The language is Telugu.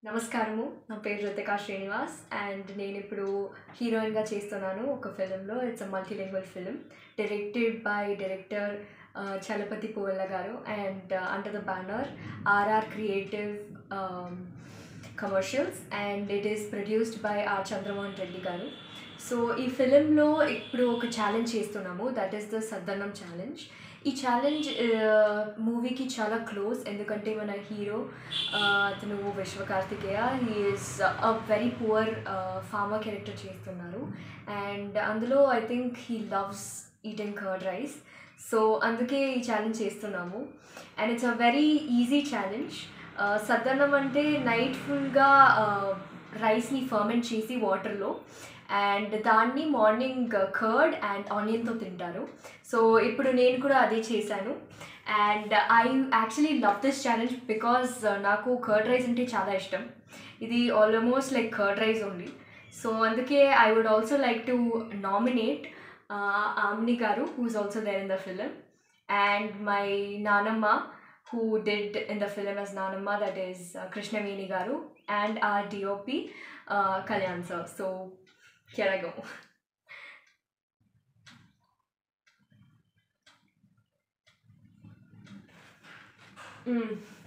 నమస్కారము నా పేరు రితికా శ్రీనివాస్ అండ్ నేను ఇప్పుడు హీరోయిన్గా చేస్తున్నాను ఒక ఫిలింలో it's a multilingual film directed by director Chalapathi Puvvala garu and under the banner RR creative commercials and it is produced by R Chandramohan Reddy garu so ఈ ఫిలింలో ఇప్పుడు ఒక ఛాలెంజ్ చేస్తున్నాము that is the saddannam challenge ఈ ఛాలెంజ్ మూవీకి చాలా క్లోజ్ ఎందుకంటే మన హీరో అతను Vishwa Karthikeya he's a very poor farmer character చేస్తున్నారు అండ్ అందులో I think he loves eating curd rice so అందుకే ఈ ఛాలెంజ్ చేస్తున్నాము and it's a very easy challenge saddannam అంటే నైట్ ఫుల్గా రైస్ని ఫర్మెంట్ చేసి వాటర్లో అండ్ దాన్ని మార్నింగ్ కర్డ్ అండ్ ఆనియన్తో తింటారు సో ఇప్పుడు నేను కూడా అదే చేశాను and I actually love this challenge because నాకు కర్డ్ రైస్ అంటే చాలా ఇష్టం ఇది almost like curd rice only so అందుకే I would also like to nominate Aamani garu who's also there in the film and my nanamma who did in the film as Nanamma, that is uh, Krishnaveni Garu, and our DOP, uh, Kalyan sir. So here I go. Mm.